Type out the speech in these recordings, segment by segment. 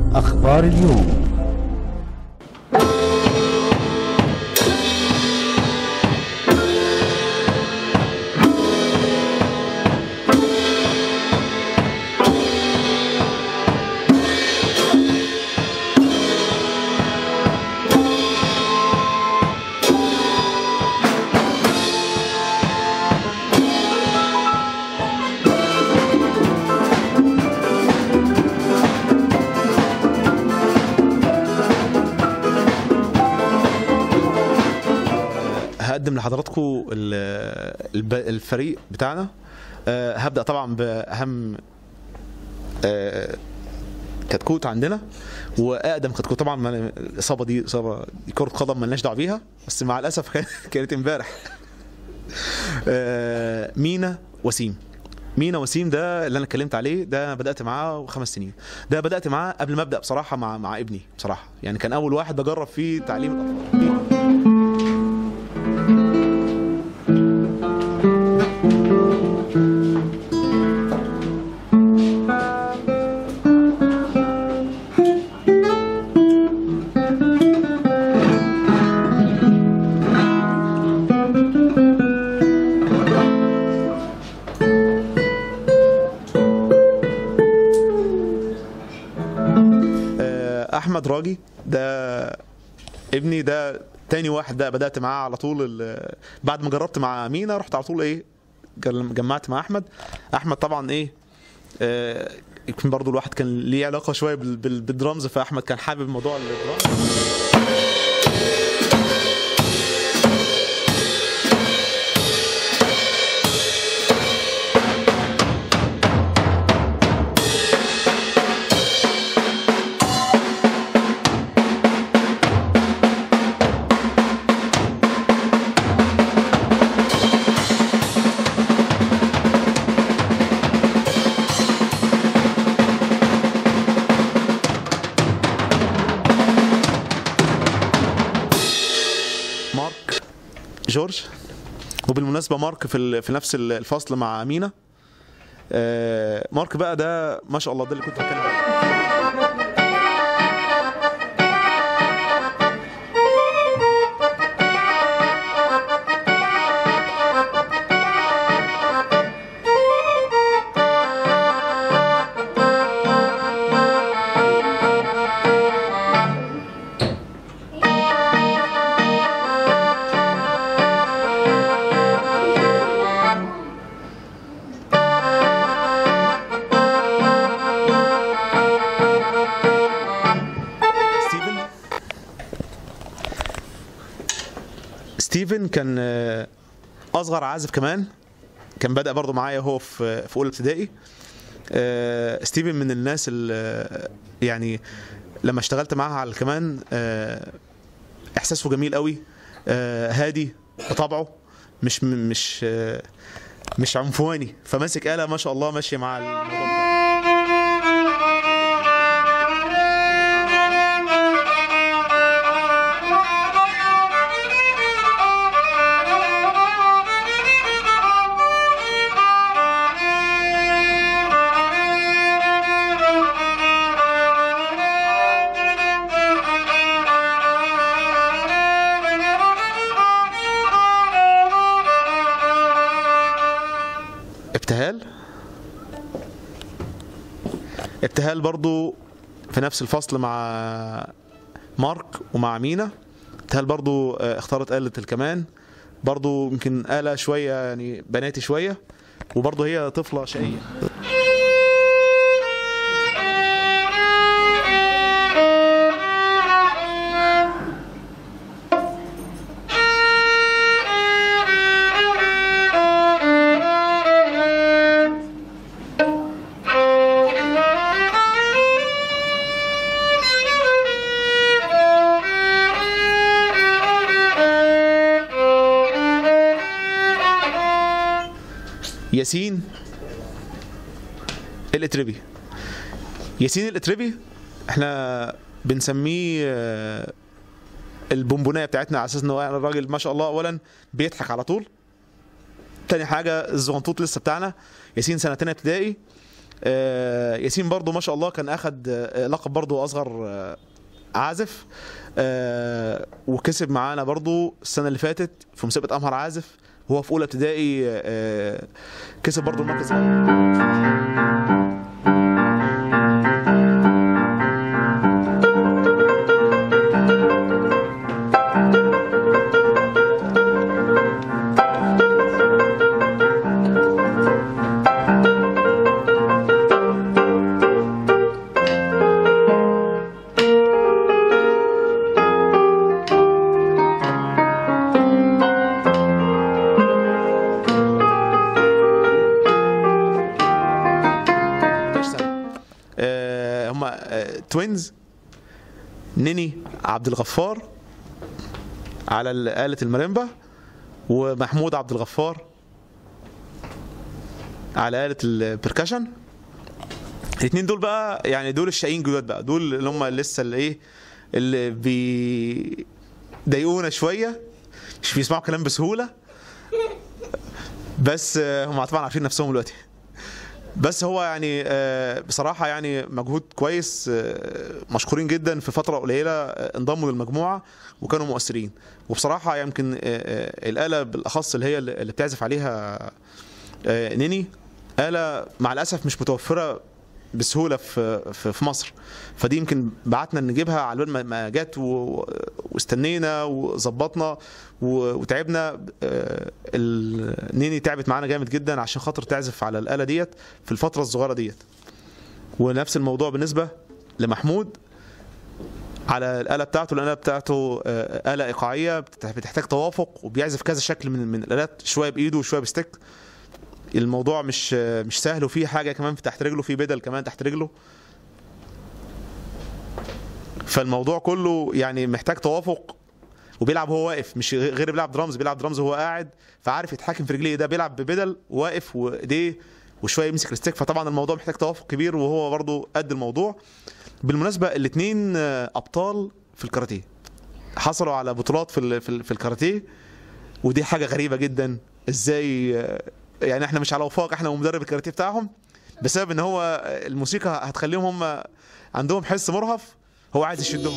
أخبار اليوم هقدم لحضراتكم ال- الب- الفريق بتاعنا آه، هبدا طبعا باهم آه، كتكوت عندنا واقدم كتكوت طبعا ما- الاصابه دي اصابه دي كره قدم مالناش دعوه بيها بس مع الاسف كان- كانت امبارح آه، مينا وسيم مينا وسيم ده اللي انا اتكلمت عليه ده أنا بدات معاه خمس سنين ده بدات معاه قبل ما ابدا بصراحه مع مع ابني بصراحه يعني كان اول واحد بجرب فيه تعليم الاطفال آه، احمد راجي ده ابني ده تاني واحد ده بدات معاه على طول ال- بعد ما جربت مع مينا رحت على طول ايه جل- جمعت مع احمد احمد طبعا ايه آه، يمكن برضو الواحد كان ليه علاقه شويه بال- بال- بالدرامز فاحمد كان حابب موضوع الدرامز مارك جورج وبالمناسبه مارك في ال- في نفس ال- الفصل مع مينا آه، مارك بقى ده ما شاء الله ده اللي كنت بتكلم عليه ستيفن ستيفن كان آه، اصغر عازف كمان كان بدأ برضه معايا هو في في اولى ابتدائي آه، ستيفن من الناس اللي يعني لما اشتغلت معاها على الكمان آه، احساسه جميل قوي آه، هادي بطبعه مش مش آه، مش عنفواني فماسك آلة ما شاء الله ماشية مع الموضوع بتاعه. ابتهال ابتهال برضو في نفس الفصل مع مارك ومع مينا ابتهال برضو آه، اختارت آلة الكمان برضو يمكن آلة شوية يعني بناتي شوية وبرضو هي طفلة شقية ياسين الاتربي ياسين الاتربي احنا بنسميه آه، البونبونيه بتاعتنا على اساس ان هو الراجل ما شاء الله اولا بيضحك على طول تاني حاجه الزغنطوط لسه بتاعنا ياسين سنه تانية ابتدائي آه، ياسين برضو ما شاء الله كان اخد آه، لقب برضو اصغر آه، عازف آه، وكسب معانا برضو السنه اللي فاتت في مسابقه امهر عازف وهو في اولى ابتدائي آه، كسب برضو المركز الاول سنة آه، هم توينز نيني عبد الغفار على ال- آلة الماريمبا ومحمود عبد الغفار على آلة البركشن الاثنين دول بقى يعني دول الشقيين جداد بقى دول اللي هم لسه اللي ايه اللي بيضايقونا شويه مش بيسمعوا كلام بسهوله بس آه، هم طبعا عارفين نفسهم دلوقتي بس هو يعني آه، بصراحه يعني مجهود كويس آه، مشكورين جدا في فتره قليله آه، انضموا للمجموعه وكانوا مؤثرين وبصراحه يمكن آه، آه، الاله بالاخص اللي هي اللي بتعزف عليها آه، نيني آلة مع الأسف مش متوفرة بسهولة في في في مصر فدي يمكن بعتنا نجيبها على بال ما- ما جت و- واستنينا وظبطنا و- وتعبنا آه، ال- نيني تعبت معانا جامد جدا عشان خاطر تعزف على الآلة ديت في الفترة الصغيرة ديت ونفس الموضوع بالنسبة لمحمود على الآلة بتاعته الآلة بتاعته آه، آلة إيقاعية بتح- بتحتاج توافق وبيعزف كذا شكل من من الآلات شوية بإيده وشوية بستيك الموضوع مش مش سهل وفي حاجه كمان في تحت رجله في بدل كمان تحت رجله فالموضوع كله يعني محتاج توافق وبيلعب وهو واقف مش غير بيلعب درامز بيلعب درامز وهو قاعد فعارف يتحكم في رجليه ده بيلعب ببدل واقف وايديه وشويه يمسك الستيك فطبعا الموضوع محتاج توافق كبير وهو برضه قد الموضوع بالمناسبه الاثنين ابطال في الكاراتيه حصلوا على بطولات في ال- في ال- في الكاراتيه ودي حاجه غريبه جدا ازاي آه، يعني احنا مش على وفاق احنا ومدرب الكاراتيه بتاعهم بسبب ان هو الموسيقى هتخليهم هم عندهم حس مرهف هو عايز يشدهم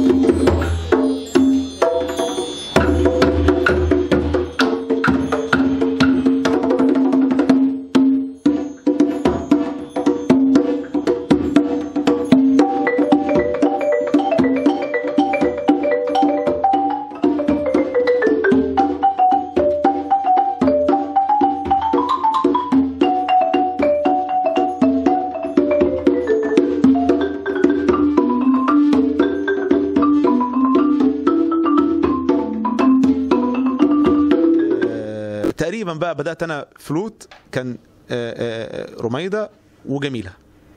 آه، تقريبا بقى بدات انا فلوت كان آه، آه، رميده وجميله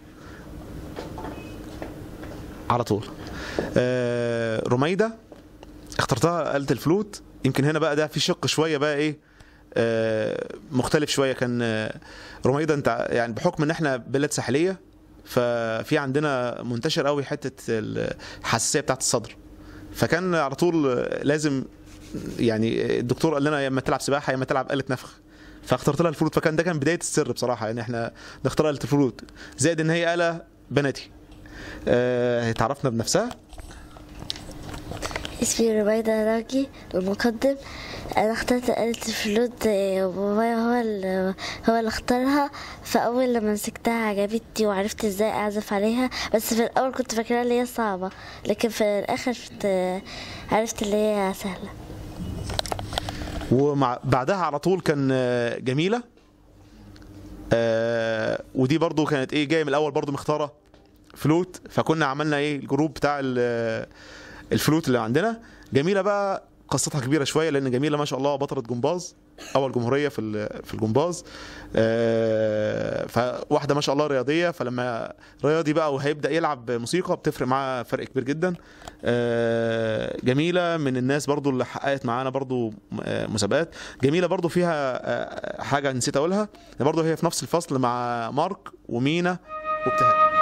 على طول آه، رميده اخترتها آلة الفلوت يمكن هنا بقى ده في شق شويه بقى ايه آه، مختلف شويه كان آه، رميده انت ع- يعني بحكم ان احنا بلد ساحليه ففي عندنا منتشر قوي حته الحساسيه بتاعت الصدر فكان على طول لازم يعني الدكتور قال لنا يا اما تلعب سباحه يا اما تلعب آلة نفخ فاخترت لها الفلوت فكان ده كان بدايه السر بصراحه يعني احنا نختار آلة الفلوت زائد ان هي آلة بناتي آه اتعرفنا بنفسها اسمي ربيدة راجي المقدم انا اخترت آلة الفلوت آه، وبابايا هو اللي هو اللي اختارها فاول لما مسكتها عجبتني وعرفت ازاي اعزف عليها بس في الاول كنت فاكراها اللي هي صعبة لكن في الاخر آه، عرفت اللي هي سهلة ومع بعدها على طول كان آه، جميله آه ودي برضو كانت ايه جايه من الاول برضو مختاره فلوت فكنا عملنا ايه الجروب بتاع ال- الفلوت اللي عندنا جميله بقى قصتها كبيره شويه لان جميله ما شاء الله بطله جمباز اول جمهوريه في ال- في الجمباز آه، فواحده ما شاء الله رياضيه فلما رياضي بقى وهيبدا يلعب موسيقى بتفرق معاه فرق كبير جدا آه، جميله من الناس برضو اللي حققت معانا برضو آه، مسابقات جميله برضو فيها آه، حاجه نسيت اقولها برضو هي في نفس الفصل مع مارك ومينا وابتهال